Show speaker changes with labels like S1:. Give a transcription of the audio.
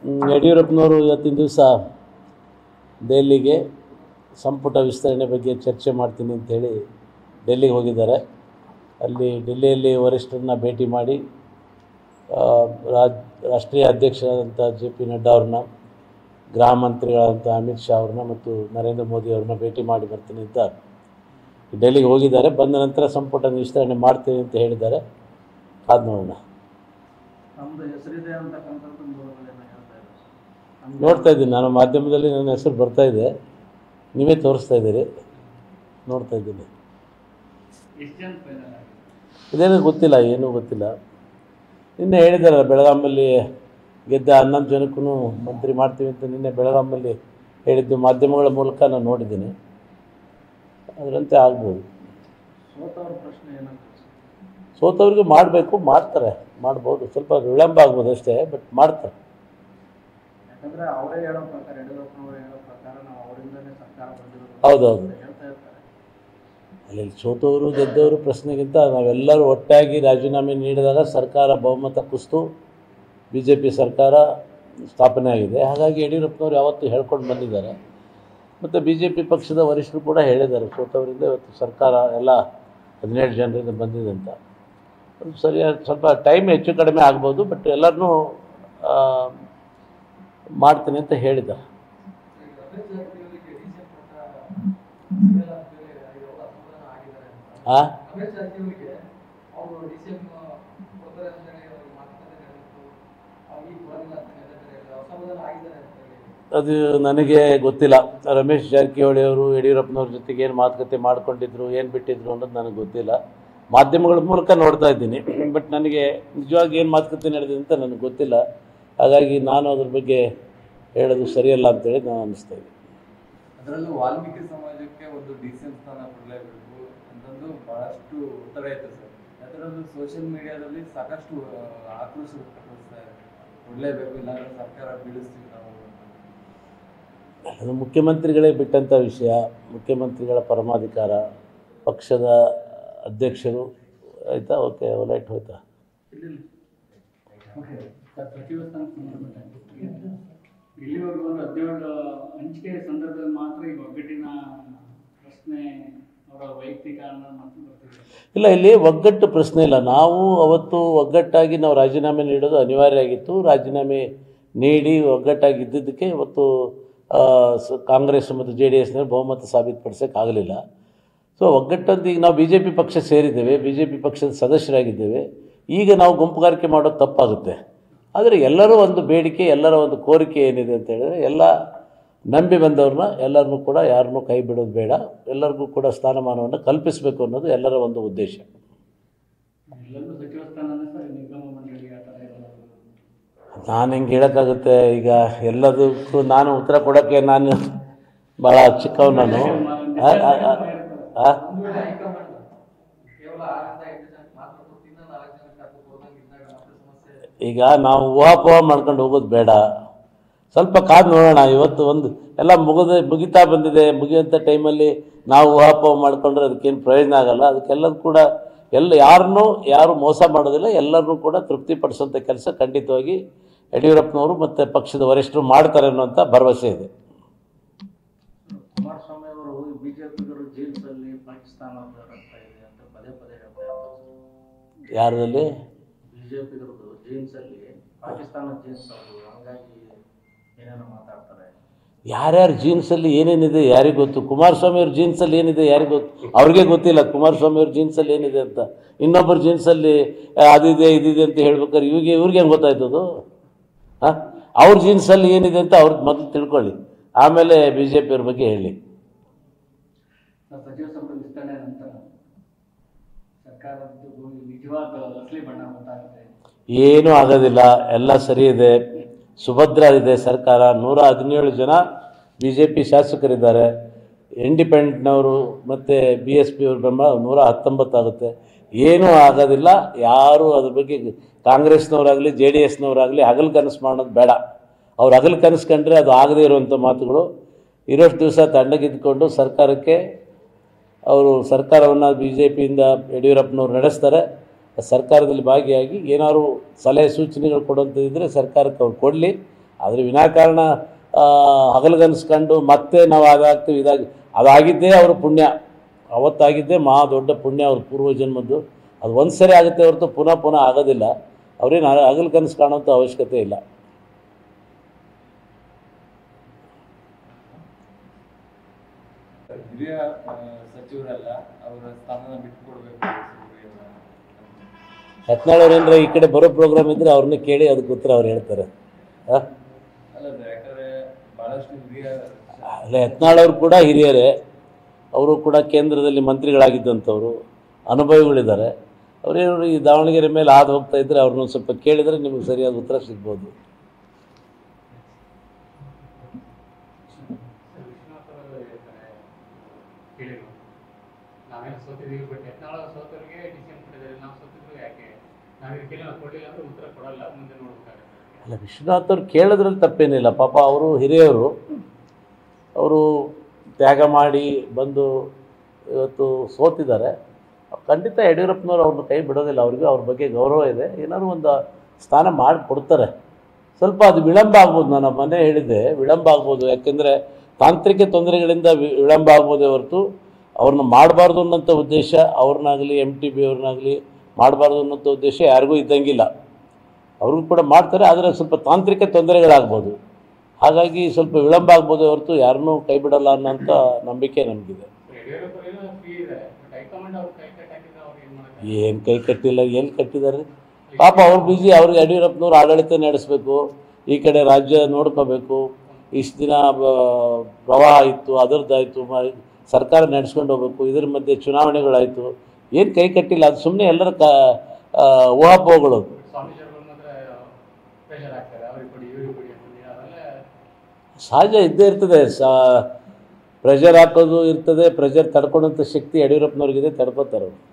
S1: ಹ್ಮ್, ಯಡಿಯೂರಪ್ಪನವರು ಇವತ್ತಿನ ದಿವಸ ದೆಹಲಿಗೆ ಸಂಪುಟ ವಿಸ್ತರಣೆ ಬಗ್ಗೆ ಚರ್ಚೆ ಮಾಡ್ತೀನಿ ಅಂಥೇಳಿ ಡೆಲ್ಲಿಗೆ ಹೋಗಿದ್ದಾರೆ ಅಲ್ಲಿ ಡೆಲ್ಲಿಯಲ್ಲಿ ವರಿಷ್ಠರನ್ನ ಭೇಟಿ ಮಾಡಿ ಆ, ರಾಜ್ ರಾಷ್ಟ್ರೀಯ ಅಧ್ಯಕ್ಷರಾದಂಥ ಜೆ ಪಿ ನಡ್ಡಾ ಅವ್ರನ್ನ ಗೃಹ ಮಂತ್ರಿಗಳಾದಂಥ ಅಮಿತ್ ಶಾ ಅವ್ರನ್ನ ಮತ್ತು ನರೇಂದ್ರ ಮೋದಿ ಅವ್ರನ್ನ ಭೇಟಿ ಮಾಡಿ ಬರ್ತೀನಿ ಅಂತ ಡೆಲ್ಲಿಗೆ ಹೋಗಿದ್ದಾರೆ ಬಂದ ನಂತರ ಸಂಪುಟ ವಿಸ್ತರಣೆ ಮಾಡ್ತೀನಿ ಅಂತ ಹೇಳಿದ್ದಾರೆ ಕಾದು ನೋಡೋಣ
S2: ನಮ್ದು ಹೆಸರಿದೆ ಅಂತಕ್ಕಂಥದ್ದು ಮೂಲಗಳೇನೋ ಹೇಳ್ತಾ ಇದ್ದಾರೆ ನಮ್ಗೆ
S1: ನೋಡ್ತಾ ಇದ್ದೀನಿ ನಾನು ಮಾಧ್ಯಮದಲ್ಲಿ ನನ್ನ ಹೆಸರು ಬರ್ತಾ ಇದೆ ನೀವೇ ತೋರಿಸ್ತಾ ಇದ್ದೀರಿ ನೋಡ್ತಾ ಇದ್ದೀನಿ
S2: ಎಷ್ಟು ಜನ ಫೈನಲ್ ಆಗಿದೆ
S1: ಇದೇನೂ ಗೊತ್ತಿಲ್ಲ ಏನೂ ಗೊತ್ತಿಲ್ಲ ನಿನ್ನೆ ಹೇಳಿದಾರಲ್ಲ ಬೆಳಗಾಮಲ್ಲಿ ಗೆದ್ದ ಹನ್ನೊಂದು ಜನಕ್ಕೂ ಮಂತ್ರಿ ಮಾಡ್ತೀವಿ ಅಂತ ನಿನ್ನೆ ಬೆಳಗಾಮಲ್ಲಿ ಹೇಳಿದ್ದು ಮಾಧ್ಯಮಗಳ ಮೂಲಕ ನಾನು ನೋಡಿದ್ದೀನಿ ಅದರಂತೆ ಆಗ್ಬೋದು
S2: ಸೋತವ್ರ ಪ್ರಶ್ನೆ ಏನಂತ
S1: ಸೋತವ್ರಿಗೆ ಮಾಡಬೇಕು ಮಾಡ್ತಾರೆ ಮಾಡ್ಬೋದು ಸ್ವಲ್ಪ ವಿಳಂಬ ಆಗ್ಬೋದು ಅಷ್ಟೇ ಬಟ್ ಮಾಡ್ತಾರೆ
S2: ಯಾಕಂದ್ರೆ ಅವರೇ ಹೇಳೋ ಪ್ರಕಾರ ಯಡಿಯೂರಪ್ಪನವರು ಹೇಳೋ ಪ್ರಕಾರ ನಾವು ಅವರಿಂದನೇ ಸರ್ಕಾರ ಬಂದಿರೋದು
S1: ಹೌದೌದು.
S2: ಅಂತ ಹೇಳ್ತಾ ಇರ್ತಾರೆ
S1: ಅಲ್ಲಿ ಸೋತವರು ಗೆದ್ದವರು ಪ್ರಶ್ನೆಗಿಂತ ನಾವೆಲ್ಲರೂ ಒಟ್ಟಾಗಿ ರಾಜೀನಾಮೆ ನೀಡಿದಾಗ ಸರ್ಕಾರ ಬಹುಮತ ಕುಸಿತು ಬಿ ಜೆ ಪಿ ಸರ್ಕಾರ ಸ್ಥಾಪನೆ ಆಗಿದೆ ಹಾಗಾಗಿ ಯಡಿಯೂರಪ್ಪನವರು ಯಾವತ್ತೂ ಹೇಳ್ಕೊಂಡು ಬಂದಿದ್ದಾರೆ ಮತ್ತು ಬಿ ಜೆ ಪಿ ಪಕ್ಷದ ವರಿಷ್ಠರು ಕೂಡ ಹೇಳಿದ್ದಾರೆ ಸೋತವರಿಂದ ಇವತ್ತು ಸರ್ಕಾರ ಎಲ್ಲ ಹದಿನೇಳು ಜನರಿಂದ ಬಂದಿದೆ ಅಂತ ಅದು ಸರಿಯಾದ ಸ್ವಲ್ಪ ಟೈಮ್ ಹೆಚ್ಚು ಕಡಿಮೆ ಆಗ್ಬೋದು ಬಟ್ ಎಲ್ಲರನ್ನೂ ಆ, ಮಾಡ್ತೀನಿ ಅಂತ ಹೇಳಿದ್ದಾರೆ ಹಾಂ ಅದು ನನಗೆ ಗೊತ್ತಿಲ್ಲ ರಮೇಶ್ ಜಾರಕಿಹೊಳಿ ಅವರು ಯಡಿಯೂರಪ್ಪನವ್ರ ಜೊತೆಗೆ ಏನು ಮಾತುಕತೆ ಮಾಡ್ಕೊಂಡಿದ್ರು ಏನು ಬಿಟ್ಟಿದ್ರು ಅನ್ನೋದು ನನಗೆ ಗೊತ್ತಿಲ್ಲ ಮಾಧ್ಯಮಗಳ ಮೂಲಕ ನೋಡ್ತಾ ಇದ್ದೀನಿ ಬಟ್ ನನಗೆ ನಿಜವಾಗಿ ಏನು ಮಾತುಕತೆ ನಡೆದಿದೆ ಅಂತ ನನಗೆ ಗೊತ್ತಿಲ್ಲ ಹಾಗಾಗಿ ನಾನು ಅದ್ರ ಬಗ್ಗೆ ಹೇಳೋದು ಸರಿಯಲ್ಲ ಅಂತೇಳಿ ನಾನು ಅನ್ನಿಸ್ತಾ ಇದ್ದೀನಿ
S3: ಅದರಲ್ಲೂ ವಾಲ್ಮೀಕಿ ಸಮಾಜಕ್ಕೆ ಒಂದು ಡಿಸಿಎಂ ಸ್ಥಾನ ಕೊಡಲೇಬೇಕು ಅಂತಂದು ಬಹಳಷ್ಟು ಒತ್ತಡ ಇತ್ತು ಸರ್ ಅದರಲ್ಲೂ ಸೋಷಿಯಲ್ ಮೀಡಿಯಾದಲ್ಲಿ ಸಾಕಷ್ಟು ಆ, ಆಕ್ರೋಶ ವ್ಯಕ್ತಪಡಿಸ್ತಾರೆ ಕೊಡಲೇಬೇಕು ಇಲ್ಲಾಂದ್ರೆ ಸರ್ಕಾರ ಬೀಳಿಸ್ತೀವಿ ನಾವು ಅಂತ.
S1: ಅದು ಮುಖ್ಯಮಂತ್ರಿಗಳೇ ಬಿಟ್ಟಂಥ ವಿಷಯ ಮುಖ್ಯಮಂತ್ರಿಗಳ ಪರಮಾಧಿಕಾರ ಪಕ್ಷದ ಅಧ್ಯಕ್ಷರು ಆಯಿತಾ ಓಕೆ ಲೈಟ್ ಹೋಯ್ತಾ
S4: ಸಚಿವ ಸ್ಥಾನಕ್ಕೆ ಸಂಬಂಧಪಟ್ಟ ಇಲ್ಲಿವರೆಗೂ ಒಂದು ಹದಿನೇಳು ಹಂಚಿಕೆ ಸಂದರ್ಭದಲ್ಲಿ ಮಾತ್ರ ಈ ಒಗ್ಗಟ್ಟಿನ ಪ್ರಶ್ನೆ ಅವರ ವೈಯಕ್ತಿಕ ಅನ್ನೋ ಮಾತು ಬರ್ತಿದೆ
S1: ಇಲ್ಲ ಇಲ್ಲಿ ಒಗ್ಗಟ್ಟು ಪ್ರಶ್ನೆ ಇಲ್ಲ ನಾವು ಅವತ್ತು ಒಗ್ಗಟ್ಟಾಗಿ ನಾವು ರಾಜೀನಾಮೆ ನೀಡೋದು ಅನಿವಾರ್ಯ ಆಗಿತ್ತು ರಾಜೀನಾಮೆ ನೀಡಿ ಒಗ್ಗಟ್ಟಾಗಿ ಇದ್ದಿದ್ದಕ್ಕೆ ಇವತ್ತು ಆ, ಸ- ಕಾಂಗ್ರೆಸ್ ಮತ್ತು ಜೆ ಡಿ ಎಸ್ನಲ್ಲಿ ಬಹುಮತ ಸಾಬೀತುಪಡಿಸೋಕ್ಕಾಗಲಿಲ್ಲ ಸೊ ಒಗ್ಗಟ್ಟಂತ ಈಗ ನಾವು ಬಿ ಜೆ ಪಿ ಪಕ್ಷ ಸೇರಿದ್ದೇವೆ ಬಿ ಜೆ ಪಿ ಪಕ್ಷದ ಸದಸ್ಯರಾಗಿದ್ದೇವೆ ಈಗ ನಾವು ಗುಂಪುಗಾರಿಕೆ ಮಾಡೋದು ತಪ್ಪಾಗುತ್ತೆ ಆದರೆ ಎಲ್ಲರೂ ಒಂದು ಬೇಡಿಕೆ ಎಲ್ಲರ ಒಂದು ಕೋರಿಕೆ ಏನಿದೆ ಅಂತ ಹೇಳಿದ್ರೆ ಎಲ್ಲ ನಂಬಿ ಬಂದವ್ರನ್ನ ಎಲ್ಲರನ್ನೂ ಕೂಡ ಯಾರನ್ನೂ ಕೈ ಬಿಡೋದು ಬೇಡ ಎಲ್ಲರಿಗೂ ಕೂಡ ಸ್ಥಾನಮಾನವನ್ನು ಕಲ್ಪಿಸಬೇಕು ಅನ್ನೋದು ಎಲ್ಲರ ಒಂದು ಉದ್ದೇಶ
S4: ಎಲ್ಲರಿಗೂ ಸಚಿವ ಸ್ಥಾನನೇ ಸರ್ ನಿಗಮ ಮಂಡಳಿ ಆ ಥರ ಎಲ್ಲ
S1: ನಾನು ಹೆಂಗೆ ಹೇಳೋಕ್ಕಾಗುತ್ತೆ ಈಗ ಎಲ್ಲದಕ್ಕೂ ನಾನು ಉತ್ತರ ಕೊಡೋಕ್ಕೆ ನಾನು ಭಾಳ ಚಿಕ್ಕವ್ ನಾನು ಆ, ಆ, ಆ, ಆ?
S3: ಕೇವಲ ಆರರಿಂದ ಎಂಟು ಜನ ಮಾತ್ರ ಕೊಟ್ಟಿದ್ದ ನಾಲ್ಕು ಜನಕ್ಕೆ ಅದು ಹೋದಂಗೆ ಇದ್ದಾಗ ಮತ್ತೆ ಸಮಸ್ಯೆ
S1: ಈಗ ನಾವು ಊಹಾಪೋಹ ಮಾಡ್ಕೊಂಡು ಹೋಗೋದು ಬೇಡ ಸ್ವಲ್ಪ ಕಾದು ನೋಡೋಣ ಇವತ್ತು ಒಂದು ಎಲ್ಲ ಮುಗಿದ ಮುಗಿತಾ ಬಂದಿದೆ ಮುಗಿಯುವಂಥ ಟೈಮಲ್ಲಿ ನಾವು ಊಹಾಪೋಹ ಮಾಡ್ಕೊಂಡ್ರೆ ಅದಕ್ಕೇನು ಪ್ರಯೋಜನ ಆಗಲ್ಲ ಅದಕ್ಕೆಲ್ಲದೂ ಕೂಡ ಎಲ್ಲ ಯಾರನ್ನೂ ಯಾರು ಮೋಸ ಮಾಡೋದಿಲ್ಲ ಎಲ್ಲರನ್ನೂ ಕೂಡ ತೃಪ್ತಿಪಡಿಸುವಂಥ ಕೆಲಸ ಖಂಡಿತವಾಗಿ ಯಡಿಯೂರಪ್ಪನವರು ಮತ್ತು ಪಕ್ಷದ ವರಿಷ್ಠರು ಮಾಡ್ತಾರೆ ಅನ್ನುವಂಥ ಭರವಸೆ ಇದೆ
S2: ಕುಮಾರಸ್ವಾಮಿ ಅವರು ಬಿಜೆಪಿಗರು ಜೇಮ್ಸ್ ಅಲ್ಲಿ ಪಾಕಿಸ್ತಾನ ಹೋಗ್ತಾ ಇದೆ ಅಂತ ಪದೇ ಪದೇ ಹೇಳ್ತಾ ಇರ್ತಾರೆ
S1: ಯಾರಲ್ಲಿ
S2: ಬಿಜೆಪಿಗರದು ಜೇಮ್ಸ್ ಅಲ್ಲಿ ಪಾಕಿಸ್ತಾನ ಜೇಮ್ಸ್ ಅವರು ಹಂಗಾಗಿ ಏನೇನೋ ಮಾತಾಡ್ತಾರೆ
S1: ಯಾರ್ಯಾರ ಜೀನ್ಸಲ್ಲಿ ಏನೇನಿದೆ ಯಾರಿಗೆ ಗೊತ್ತು ಕುಮಾರಸ್ವಾಮಿ ಅವ್ರ ಜೀನ್ಸಲ್ಲಿ ಏನಿದೆ ಯಾರಿಗೆ ಗೊತ್ತು ಅವ್ರಿಗೆ ಗೊತ್ತಿಲ್ಲ ಕುಮಾರಸ್ವಾಮಿ ಅವ್ರ ಜೀನ್ಸಲ್ಲಿ ಏನಿದೆ ಅಂತ ಇನ್ನೊಬ್ಬರ ಜೀನ್ಸಲ್ಲಿ ಆ, ಅದಿದೆ ಇದಿದೆ ಅಂತ ಹೇಳ್ಬೇಕಾದ್ರೆ ಇವ್ರಿಗೆ ಇವ್ರಿಗೆ ಹೆಂಗೆ ಗೊತ್ತಾಯ್ತದು ಹಾಂ ಅವ್ರ ಜೀನ್ಸಲ್ಲಿ ಏನಿದೆ ಅಂತ ಅವ್ರಿಗೆ ಮೊದಲು ತಿಳ್ಕೊಳ್ಳಿ ಆಮೇಲೆ ಬಿ ಜೆ ಪಿಯವ್ರ ಬಗ್ಗೆ ಹೇಳಿ
S4: ಸರ್, ಸಚಿವ ಸಂಪುಟ ವಿಸ್ತರಣೆ ನಂತರ ಸರ್ಕಾರದ ನಿಜವಾದ ಅಸಲಿ ಬಣ್ಣ ಗೊತ್ತಾಗುತ್ತೆ
S1: ಏನೂ ಆಗೋದಿಲ್ಲ ಎಲ್ಲ ಸರಿ ಇದೆ ಸುಭದ್ರ ಇದೆ ಸರ್ಕಾರ ನೂರ ಹದಿನೇಳು ಜನ ಬಿ ಜೆ ಪಿ ಶಾಸಕರಿದ್ದಾರೆ ಇಂಡಿಪೆಂಡೆಂಟ್ನವರು ಮತ್ತು ಬಿ ಎಸ್ ಪಿ ಅವ್ರ ಬೆಂಬಲ ನೂರ ಹತ್ತೊಂಬತ್ತಾಗುತ್ತೆ ಏನೂ ಆಗೋದಿಲ್ಲ ಯಾರು ಅದ್ರ ಬಗ್ಗೆ ಕಾಂಗ್ರೆಸ್ನವರಾಗಲಿ ಜೆ ಡಿ ಎಸ್ನವರಾಗಲಿ ಹಗಲು ಕನಸು ಮಾಡೋದು ಬೇಡ ಅವ್ರು ಹಗಲು ಕನಸು ಕಂಡ್ರೆ ಅದು ಆಗದೇ ಇರುವಂಥ ಮಾತುಗಳು ಇರೋಷ್ಟು ದಿವಸ ತಣ್ಣಗಿದ್ಕೊಂಡು ಸರ್ಕಾರಕ್ಕೆ ಅವರು ಸರ್ಕಾರವನ್ನು ಬಿ ಜೆ ಪಿಯಿಂದ ಯಡಿಯೂರಪ್ಪನವ್ರು ನಡೆಸ್ತಾರೆ ಆ ಸರ್ಕಾರದಲ್ಲಿ ಭಾಗಿಯಾಗಿ ಏನಾದ್ರು ಸಲಹೆ ಸೂಚನೆಗಳು ಕೊಡುವಂಥದ್ದಿದ್ದರೆ ಸರ್ಕಾರಕ್ಕೆ ಅವ್ರು ಕೊಡಲಿ ಆದರೆ ವಿನಾಕಾರಣ ಆ, ಹಗಲ್ಗನ್ಸ್ಕೊಂಡು ಮತ್ತೆ ನಾವು ಅದಾಗ್ತೀವಿ ಇದಾಗಿ ಅದಾಗಿದ್ದೇ ಅವ್ರ ಪುಣ್ಯ ಅವತ್ತಾಗಿದ್ದೇ ಮಹಾ ದೊಡ್ಡ ಪುಣ್ಯ ಅವ್ರ ಪೂರ್ವಜನ್ಮದ್ದು ಅದು ಒಂದು ಸರಿ ಆಗುತ್ತೆ ಹೊರತು ಪುನಃ ಪುನಃ ಆಗೋದಿಲ್ಲ ಅವ್ರೇನು ಹಗಲು ಕನಸು ಕಾಣೋಂಥ ಅವಶ್ಯಕತೆ ಇಲ್ಲ
S3: ಹಿರಿಯ ಆ, ಸಚಿವರೆಲ್ಲ ಅವರ ಸ್ಥಾನನ ಬಿಟ್ಕೊಡ್ಬೇಕು ಅಂತ.
S1: ಯತ್ನಾಳವ್ರೇನ್ರ ಈ ಕಡೆ ಬರೋ ಪ್ರೋಗ್ರಾಮ್ ಇದ್ದರೆ ಅವ್ರನ್ನ ಕೇಳಿ ಅದಕ್ಕೆ ಉತ್ತರ ಅವ್ರು ಹೇಳ್ತಾರೆ ಹಾಂ
S3: ಅಲ್ಲ ಸರ್ ಯಾಕಂದ್ರೆ ಬಹಳಷ್ಟು ಹಿರಿಯ
S1: ಅಲ್ಲ ಯತ್ನಾಳವ್ರು ಕೂಡ ಹಿರಿಯರೇ ಅವರು ಕೂಡ ಕೇಂದ್ರದಲ್ಲಿ ಮಂತ್ರಿಗಳಾಗಿದ್ದಂಥವ್ರು ಅನುಭವಿಗಳಿದ್ದಾರೆ ಅವರೇನು ಈ ದಾವಣಗೆರೆ ಮೇಲೆ ಹಾದು ಹೋಗ್ತಾ ಇದ್ದರೆ ಅವ್ರನ್ನ ಸ್ವಲ್ಪ ಕೇಳಿದರೆ ನಿಮಗೆ ಸರಿಯಾದ ಉತ್ತರ ಸಿಗ್ಬೋದು
S4: ವಿಶ್ವನಾಥ್ ಅವರು ಹೇಳ್ತಾರೆ ಕೇಳಿದ್ರು ನಾವೇನು ಸೋತಿದ್ದೀವಿ ಬಟ್ ಯತ್ನಾಳ ಸೋತವರಿಗೆ ಡಿಸಿಷನ್ ಕೊಟ್ಟಿದ್ದಾರೆ ನಾವು ಸೋತಿದ್ರು ಯಾಕೆ ನಾವು ಇದಕ್ಕೆಲ್ಲ ನಾವು ಕೊಡಲಿಲ್ಲ ಅಂತ ಉತ್ತರ ಕೊಡಲ್ಲ ಮುಂದೆ ನೋಡ್ಬೇಕಾಗುತ್ತೆ
S1: ಅಲ್ಲ ವಿಶ್ವನಾಥ್ ಅವ್ರು ಕೇಳೋದ್ರಲ್ಲಿ ತಪ್ಪೇನಿಲ್ಲ ಪಾಪ ಅವರು ಹಿರಿಯವರು ಅವರು ತ್ಯಾಗ ಮಾಡಿ ಬಂದು ಇವತ್ತು ಸೋತಿದ್ದಾರೆ ಖಂಡಿತ ಯಡಿಯೂರಪ್ಪನವ್ರು ಅವ್ರನ್ನ ಕೈ ಬಿಡೋದಿಲ್ಲ ಅವ್ರಿಗೆ ಅವ್ರ ಬಗ್ಗೆ ಗೌರವ ಇದೆ ಏನಾದ್ರು ಒಂದು ಸ್ಥಾನ ಮಾಡಿ ಕೊಡ್ತಾರೆ ಸ್ವಲ್ಪ ಅದು ವಿಳಂಬ ಆಗ್ಬೋದು ನಾನು ಮನೆ ಹೇಳಿದ್ದೆ ವಿಳಂಬ ಆಗ್ಬೋದು ಯಾಕೆಂದರೆ ತಾಂತ್ರಿಕ ತೊಂದರೆಗಳಿಂದ ವಿ- ವಿಳಂಬ ಆಗ್ಬೋದೇ ಹೊರತು ಅವ್ರನ್ನ ಮಾಡಬಾರ್ದು ಅನ್ನೋಂಥ ಉದ್ದೇಶ ಅವ್ರನ್ನಾಗಲಿ ಎಮ್ ಟಿ ಬಿ ಅವ್ರನ್ನಾಗಲಿ ಮಾಡಬಾರ್ದು ಅನ್ನೋಂಥ ಉದ್ದೇಶ ಯಾರಿಗೂ ಇದ್ದಂಗಿಲ್ಲ ಅವ್ರಿಗೂ ಕೂಡ ಮಾಡ್ತಾರೆ ಆದರೆ ಸ್ವಲ್ಪ ತಾಂತ್ರಿಕ ತೊಂದರೆಗಳಾಗ್ಬೋದು ಹಾಗಾಗಿ ಸ್ವಲ್ಪ ವಿಳಂಬ ಆಗ್ಬೋದು ಹೊರತು ಯಾರನ್ನೂ ಕೈ ಬಿಡಲ್ಲ ಅನ್ನೋಂಥ ನಂಬಿಕೆ ನಮಗಿದೆ
S4: ಯಡಿಯೂರಪ್ಪರೇನೋ ಫ್ರೀ ಇದ್ದಾರೆ ಬಟ್ ಹೈಕಮಾಂಡ್ ಅವ್ರು ಕೈ ಕಟ್ಟಾಕಿದ್ರೆ ಅವ್ರು ಏನು ಮಾಡೋದು
S1: ಏನು ಕೈ ಕಟ್ಟಿಲ್ಲ ಎಲ್ಲಿ ಕಟ್ಟಿದ್ದಾರೆ ಪಾಪ ಅವ್ರು ಬಿಜಿ ಅವ್ರಿಗೆ ಯಡಿಯೂರಪ್ಪನವ್ರು ಆಡಳಿತ ನಡೆಸಬೇಕು ಈ ಕಡೆ ರಾಜ್ಯ ನೋಡ್ಕೋಬೇಕು ಇಷ್ಟು ದಿನ ಬ- ಪ್ರವಾಹ ಇತ್ತು ಅದರದ್ದಾಯಿತು ಮ ಸರ್ಕಾರ ನಡೆಸ್ಕೊಂಡು ಹೋಗ್ಬೇಕು ಇದ್ರ ಮಧ್ಯೆ ಚುನಾವಣೆಗಳಾಯಿತು ಏನು ಕೈ ಕಟ್ಟಿಲ್ಲ ಅದು ಸುಮ್ಮನೆ ಎಲ್ಲರ ಕ ಆ, ಊಹಾಪೋಹಗಳು
S4: ಸ್ವಾಮೀಜಿಯವ್ರು ಮಾತ್ರ ಪ್ರೆಷರ್ ಆಗ್ತಾರೆ ಅವ್ರಿಗೆ ಕೊಡಿ ಇವ್ರಿಗೆ ಕೊಡಿ ಅಂತಂದು ಅವೆಲ್ಲ
S1: ಸಹಜ ಇದ್ದೇ ಇರ್ತದೆ ಸಾ ಪ್ರೆಷರ್ ಹಾಕೋದು ಇರ್ತದೆ ಪ್ರೆಷರ್ ತಡ್ಕೊಳ್ಳೋಂಥ ಶಕ್ತಿ ಯಡಿಯೂರಪ್ಪನವ್ರಿಗಿದೆ ತಡ್ಕೋತಾರೆ ಅವ್ರು